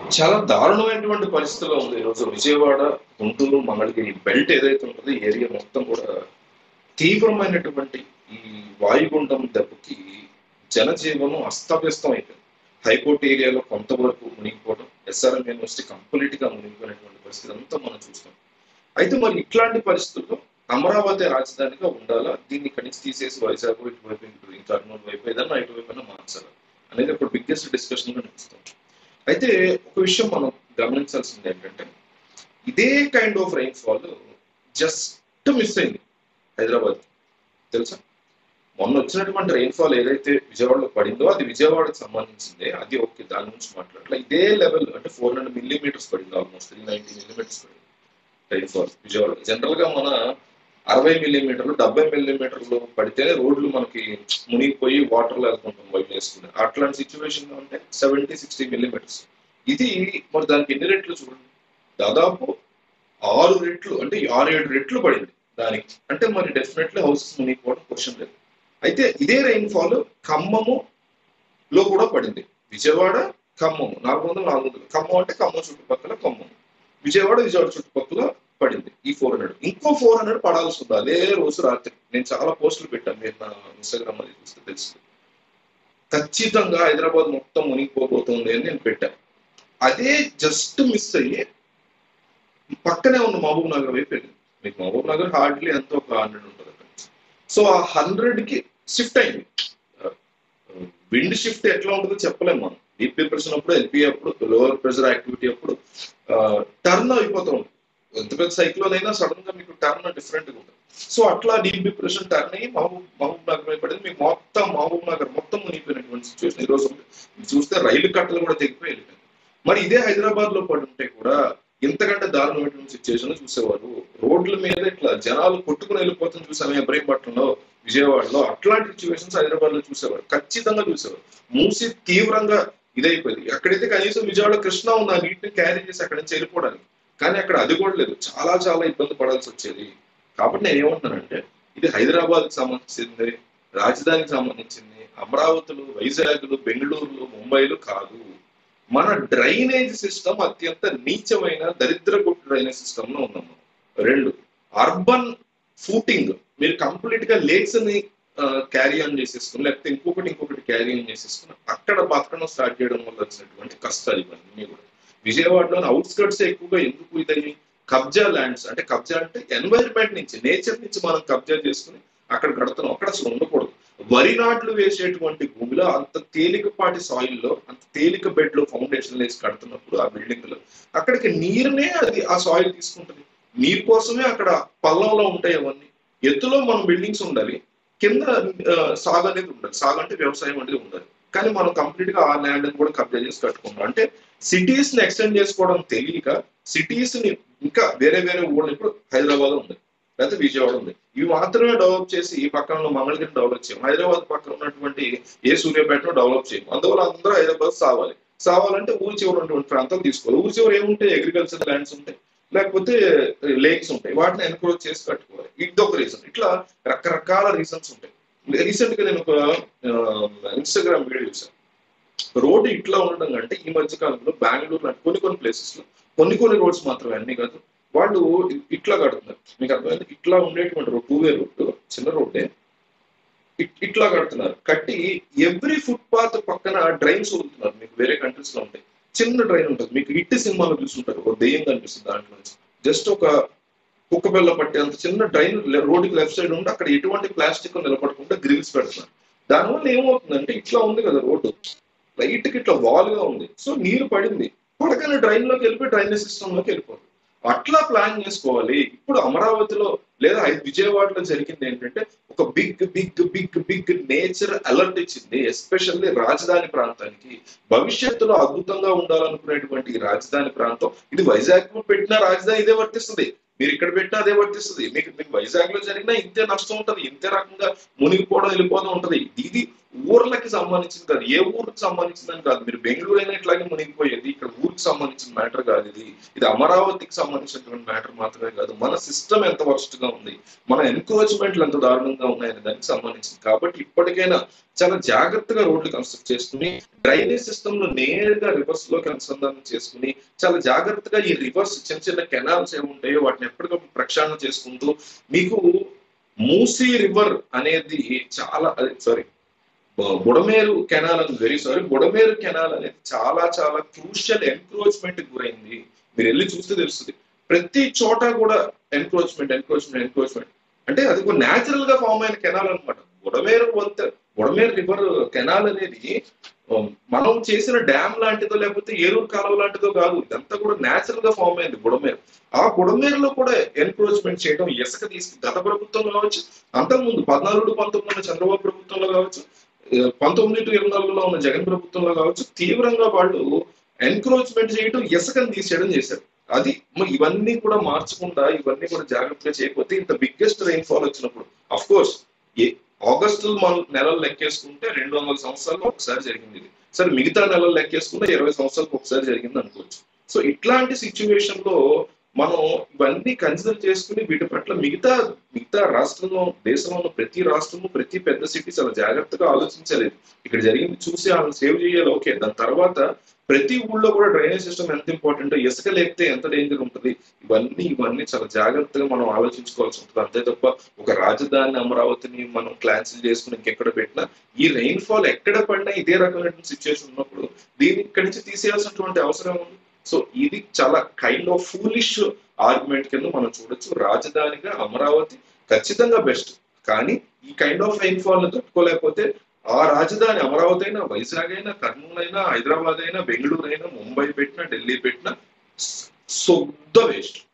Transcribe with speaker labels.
Speaker 1: చాలా దారుణమైనటువంటి పరిస్థితిలో ఉంది ఈరోజు విజయవాడ గుంటూరు మంగళగిరి బెల్ట్ ఏదైతే ఉంటుందో ఈ ఏరియా మొత్తం కూడా తీవ్రమైనటువంటి ఈ వాయుగుండం దెబ్బకి జనజీవనం అస్తవ్యస్తం అయిపోయింది హైకోర్టు ఏరియాలో కొంతవరకు మునిగిపోవడం ఎస్ఆర్ఎం యూనివర్సిటీ కంప్లీట్ గా మునిగిపోయినటువంటి పరిస్థితి అంతా మనం చూస్తాం అయితే మరి ఇట్లాంటి పరిస్థితుల్లో అమరావతి రాజధానిగా ఉండాలా దీన్ని ఇక్కడి నుంచి తీసేసి వైజాగ్ ఇటువైపు ఇటు ఇంకా కర్నూలు వైపు ఏదన్నా ఇటువైపు అయినా మార్చాలా అనేది ఇప్పుడు బిగ్గెస్ట్ డిస్కషన్ గా నడుస్తుంది అయితే ఒక విషయం మనం గమనించాల్సింది ఏంటంటే ఇదే kind of rainfall just miss అయింది హైదరాబాద్ తెలుసా మొన్న వచ్చినటువంటి రైన్ ఫాల్ ఏదైతే విజయవాడలో పడిందో అది విజయవాడకు సంబంధించిందే అది ఓకే దాని గురించి మాట్లాడలే ఇదే లెవెల్ అంటే ఫోర్ హండ్రెడ్ మిల్లీమీటర్స్ పడింది ఆల్మోస్ట్ త్రీ నైన్టీ మిల్లీమీటర్స్ పడింది రైన్ ఫాల్ విజయవాడ జనరల్ గా మన అరవై మిల్లీమీటర్లు డెబ్బై మిల్లీమీటర్లు పడితేనే రోడ్లు మనకి మునిగిపోయి వాటర్ లో వెళ్తుంటాం బయట వేసుకుని అట్లాంటి సిచ్యువేషన్ లో ఉంటే సెవెంటీ సిక్స్టీ మిల్లీమీటర్స్ ఇది మరి దానికి ఎన్ని రెట్లు చూడండి దాదాపు ఆరు రెట్లు అంటే ఆరు ఏడు రెట్లు పడింది దానికి అంటే మరి డెఫినెట్లీ హౌసెస్ మునిగిపోవడం క్వశ్చన్ లేదు అయితే ఇదే రైన్ ఫాల్ ఖమ్మము లో కూడా పడింది విజయవాడ ఖమ్మం నాలుగు వందలు నాలుగు వందలు ఖమ్మం అంటే ఖమ్మం చుట్టుపక్కల ఖమ్మం విజయవాడ విజయవాడ చుట్టుపక్కల పడింది ఈ ఫోర్ హండ్రెడ్ ఇంకో ఫోర్ హండ్రెడ్ పడాల్సి ఉంది అదే రోజు రాత్రి నేను చాలా పోస్టులు పెట్టాను మీరు నా ఇన్స్టాగ్రామ్ అది చూస్తే తెలుసు ఖచ్చితంగా హైదరాబాద్ మొత్తం మునిగిపోబోతుంది అని నేను పెట్టాను అదే జస్ట్ మిస్ అయ్యి పక్కనే ఉన్న మహబూబ్ నగర్ వైపు వెళ్ళింది మీకు మహబూబ్ నగర్ హార్డ్లీ ఎంతో ఒక హండ్రెడ్ ఉంటుంది అక్కడ సో ఆ హండ్రెడ్ కి షిఫ్ట్ అయింది విండ్ షిఫ్ట్ ఎట్లా ఉంటుందో చెప్పలేము మనం డీప్ డిప్రెషన్ అప్పుడు ఎల్పీ అప్పుడు లోవర్ ప్రెషర్ యాక్టివిటీ అప్పుడు టర్న్ అయిపోతూ ఉంటుంది ఎంత పెద్ద సైక్లోన్ అయినా సడన్ గా మీకు టర్న్ డిఫరెంట్ గా ఉంటుంది సో అట్లా డీప్ డిప్రెషన్ టర్న్ అయ్యి మహబూబ్ మహబూబ్ నగర్ మీద పడింది మీకు మొత్తం మహబూబ్ నగర్ మొత్తం మునిగిపోయినటువంటి సిచ్యువేషన్ ఈ రోజు ఉంది. మీరు చూస్తే రైలు కట్టలు కూడా తెగిపోయి వెళ్ళిపోయింది మరి ఇదే హైదరాబాద్ లో పడి ఉంటే కూడా ఇంతకంటే దారుణమైనటువంటి సిచ్యువేషన్ చూసేవారు రోడ్ల మీద ఇట్లా జనాలు కొట్టుకుని వెళ్ళిపోతుంది చూసాము ఇబ్రహీంపట్నంలో విజయవాడలో అట్లాంటి సిచ్యువేషన్స్ హైదరాబాద్ లో చూసేవారు ఖచ్చితంగా చూసేవారు మూసి తీవ్రంగా ఇదైపోయింది అక్కడైతే కనీసం విజయవాడ కృష్ణ ఉంది ఆ నీటిని క్యారీ చేసి అక్కడి నుంచి వెళ్ళిపోవడానికి కానీ అక్కడ అది కూడా లేదు చాలా చాలా ఇబ్బంది పడాల్సి వచ్చేది కాబట్టి నేను ఏమంటున్నానంటే ఇది హైదరాబాద్ కి సంబంధించింది రాజధానికి సంబంధించింది అమరావతిలో వైజాగ్లు బెంగళూరులు ముంబైలు కాదు మన డ్రైనేజ్ సిస్టమ్ అత్యంత నీచమైన దరిద్రపు డ్రైనేజ్ సిస్టమ్ లో ఉన్నాం మనం. రెండు అర్బన్ ఫూటింగ్ మీరు కంప్లీట్ గా లేక్స్ ని క్యారీ ఆన్ చేసేసుకుని లేకపోతే ఇంకొకటి ఇంకొకటి క్యారీ ఆన్ చేసేసుకుని అక్కడ బతకడం స్టార్ట్ చేయడం వల్ల వచ్చినటువంటి కష్టాలు ఇవన్నీ కూడా విజయవాడలోని అవుట్స్కట్స్ ఎక్కువగా ఎందుకు ఇదని కబ్జా ల్యాండ్స్ అంటే కబ్జా అంటే ఎన్వైరన్మెంట్ నుంచి నేచర్ నుంచి మనం కబ్జా చేసుకుని అక్కడ కడుతున్నాం అక్కడ అసలు ఉండకూడదు వరి నాట్లు వేసేటువంటి భూమిలో అంత తేలికపాటి సాయిల్ లో అంత తేలిక బెడ్ లో ఫౌండేషన్ వేసి కడుతున్నప్పుడు ఆ బిల్డింగ్ లో అక్కడికి నీరునే అది ఆ సాయిల్ తీసుకుంటుంది నీరు కోసమే అక్కడ పల్లంలో ఉంటాయి అవన్నీ ఎత్తులో మనం బిల్డింగ్స్ ఉండాలి కింద ఆ, సాగు అనేది ఉండాలి సాగు అంటే వ్యవసాయం అనేది ఉండాలి కానీ మనం కంప్లీట్ గా ఆ ల్యాండ్ కూడా కబ్జా చేసి కట్టుకున్నాం అంటే సిటీస్ ని ఎక్స్టెండ్ చేసుకోవడం తెలియక సిటీస్ ని ఇంకా వేరే వేరే ఊళ్ళు ఇప్పుడు హైదరాబాద్ ఉంది లేకపోతే విజయవాడ ఉంది ఇవి మాత్రమే డెవలప్ చేసి ఈ పక్కన ఉన్న మంగళగిరి డెవలప్ చేయం హైదరాబాద్ పక్కన ఉన్నటువంటి ఏ సూర్యాపేటను డెవలప్ చేయం అందువల్ల అందరూ హైదరాబాద్ సావాలి సావాలంటే ఊరి చివరి ఉన్నటువంటి ప్రాంతాలు తీసుకోవాలి ఊరి చివరి ఏముంటాయి అగ్రికల్చర్ ల్యాండ్స్ ఉంటాయి లేకపోతే లేక్స్ ఉంటాయి వాటిని ఎన్క్రోచ్ చేసి కట్టుకోవాలి ఇది ఒక రీజన్ ఇట్లా రకరకాల రీజన్స్ ఉంటాయి రీసెంట్ గా నేను ఒక ఇన్స్టాగ్రామ్ వీడియో చూసాను రోడ్డు ఇట్లా ఉండడం కంటే ఈ మధ్య కాలంలో బెంగళూరు లాంటి కొన్ని కొన్ని ప్లేసెస్ లో కొన్ని కొన్ని రోడ్స్ మాత్రమే అన్ని కాదు వాళ్ళు ఇట్లా కడుతున్నారు మీకు అర్థమైంది ఇట్లా ఉండేటువంటి రోడ్ టూ వే రోడ్డు చిన్న రోడ్డే ఇట్- ఇట్లా కడుతున్నారు కట్టి ఎవ్రీ ఫుట్ పాత్ పక్కన డ్రైన్స్ వదులుతున్నారు మీకు వేరే కంట్రీస్ లో ఉంటాయి చిన్న డ్రైన్ ఉంటుంది మీకు ఇట్టి సినిమాలో చూస్తుంటారు ఒక దెయ్యం కనిపిస్తుంది దాంట్లో నుంచి జస్ట్ ఒక కుక్క పిల్ల పట్టే అంత చిన్న డ్రైన్ రోడ్డుకి లెఫ్ట్ సైడ్ ఉండి అక్కడ ఎటువంటి ప్లాస్టిక్ నిలబడకుండా గ్రిల్స్ పెడుతున్నారు దానివల్ల ఏమవుతుందంటే ఇట్లా ఉంది కదా రోడ్డు లైట్ కి ఇట్లా వాల్ గా ఉంది సో నీరు పడింది పడకనే డ్రైన్ లోకి వెళ్ళిపోయి డ్రైనేజ్ సిస్టమ్ లోకి వెళ్ళిపోతుంది అట్లా ప్లాన్ చేసుకోవాలి ఇప్పుడు అమరావతిలో లేదా హై- విజయవాడలో జరిగింది ఏంటంటే ఒక big big big big nature alert ఇచ్చింది ఎస్పెషల్లీ రాజధాని ప్రాంతానికి భవిష్యత్తులో అద్భుతంగా ఉండాలనుకునేటువంటి ఈ రాజధాని ప్రాంతం ఇది వైజాగ్ లో పెట్టిన రాజధాని ఇదే వర్తిస్తుంది మీరు ఇక్కడ పెట్టినా అదే వర్తిస్తుంది మీకు మీకు వైజాగ్ లో జరిగినా ఇంతే నష్టం ఉంటది ఇంతే రకంగా మునిగిపోవడం వెళ్ళిపోవడం ఉంటది ఇది ఊర్లకి సంబంధించింది కాదు ఏ ఊరికి సంబంధించిందని కాదు మీరు బెంగళూరు అయినా ఇట్లాగే మునిగిపోయేది ఇక్కడ ఊరికి సంబంధించిన మ్యాటర్ కాదు ఇది ఇది అమరావతికి సంబంధించినటువంటి మ్యాటర్ మాత్రమే కాదు మన సిస్టమ్ ఎంత వర్స్ట్ గా ఉంది మన ఎన్క్రోచ్మెంట్లు ఎంత దారుణంగా ఉన్నాయనే దానికి సంబంధించింది కాబట్టి ఇప్పటికైనా చాలా జాగ్రత్తగా రోడ్లు కన్స్ట్రక్ట్ చేసుకుని డ్రైనేజ్ సిస్టమ్ లో నేరుగా రివర్స్ లోకి అనుసంధానం చేసుకుని చాలా జాగ్రత్తగా ఈ రివర్స్ చిన్న చిన్న కెనాల్స్ ఏమి ఉంటాయో వాటిని ఎప్పటికప్పుడు ప్రక్షాళన చేసుకుంటూ మీకు మూసీ రివర్ అనేది చాలా సారీ బుడమేరు కెనాల్ అని వెరీ సారీ బుడమేరు కెనాల్ అనేది చాలా చాలా క్రూషియల్ ఎన్క్రోచ్మెంట్ గురైంది మీరు వెళ్ళి చూస్తే తెలుస్తుంది ప్రతి చోట కూడా ఎన్క్రోచ్మెంట్ ఎన్క్రోచ్మెంట్ ఎన్క్రోచ్మెంట్ అంటే అది ఒక న్యాచురల్ గా ఫామ్ అయిన కెనాల్ అనమాట బుడమేరు వంత బుడమేరు రివర్ కెనాల్ అనేది ఉమ్, మనం చేసిన డ్యామ్ లాంటిదో లేకపోతే ఏరూరు కాలువ లాంటిదో కాదు ఇదంతా కూడా న్యాచురల్ గా ఫామ్ అయింది బుడమేరు ఆ బుడమేరులో కూడా ఎన్క్రోచ్మెంట్ చేయడం ఇసుక తీసుకు గత ప్రభుత్వంలో కావచ్చు అంతకుముందు పద్నాలుగు పంతొమ్మిదిలో చంద్రబాబు ప్రభుత్వంలో కావచ్చు ఆ, పంతొమ్మిది టు ఇరవై నాలుగులో ఉన్న జగన్ ప్రభుత్వంలో కావచ్చు తీవ్రంగా వాళ్ళు ఎన్క్రోచ్మెంట్ చేయడం ఇసుకను తీసేయడం చేశారు అది మరి ఇవన్నీ కూడా మార్చకుండా ఇవన్నీ కూడా జాగ్రత్తగా చేయకపోతే ఇంత బిగ్గెస్ట్ రైన్ ఫాల్ వచ్చినప్పుడు అఫ్ కోర్స్ ఏ ఆగస్టు మన నెలలు లెక్కేసుకుంటే రెండు వందల సంవత్సరాల్లో ఒకసారి జరిగింది ఇది సరే మిగతా నెలలు లెక్కేసుకుంటే ఇరవై సంవత్సరాలకు ఒకసారి జరిగింది అనుకోవచ్చు సో ఇట్లాంటి సిచ్యువేషన్ లో మనం ఇవన్నీ కన్సిడర్ చేసుకుని వీటి పట్ల మిగతా మిగతా రాష్ట్రంలో దేశంలో ఉన్న ప్రతి రాష్ట్రము ప్రతి పెద్ద సిటీ చాలా జాగ్రత్తగా ఆలోచించాలి ఇక్కడ జరిగింది చూసి వాళ్ళని సేవ్ చేయాలి ఓకే దాని తర్వాత ప్రతి ఊళ్ళో కూడా డ్రైనేజ్ సిస్టమ్ ఎంత ఇంపార్టెంట్ ఇసుక లేకపోతే ఎంత డేంజర్ ఉంటుంది ఇవన్నీ ఇవన్నీ చాలా జాగ్రత్తగా మనం ఆలోచించుకోవాల్సి ఉంటుంది అంతే తప్ప ఒక రాజధాని అమరావతిని మనం క్యాన్సిల్ చేసుకుని ఇంకెక్కడ పెట్టినా ఈ రెయిన్ ఫాల్ ఎక్కడ పడినా ఇదే రకమైన సిచ్యువేషన్ ఉన్నప్పుడు దీన్ని ఇక్కడి నుంచి తీసేయాల్సినటువంటి అవసరం ఉంది సో ఇది చాలా కైండ్ ఆఫ్ ఫూలిష్ ఆర్గ్యుమెంట్ కింద మనం చూడొచ్చు రాజధానిగా అమరావతి ఖచ్చితంగా బెస్ట్ కానీ ఈ కైండ్ ఆఫ్ రైన్ ఫాల్ ని తట్టుకోలేకపోతే ఆ రాజధాని అమరావతి అయినా వైజాగ్ అయినా కర్నూలు అయినా హైదరాబాద్ అయినా బెంగళూరు అయినా ముంబై పెట్టినా ఢిల్లీ పెట్టినా శుద్ధ వేస్ట్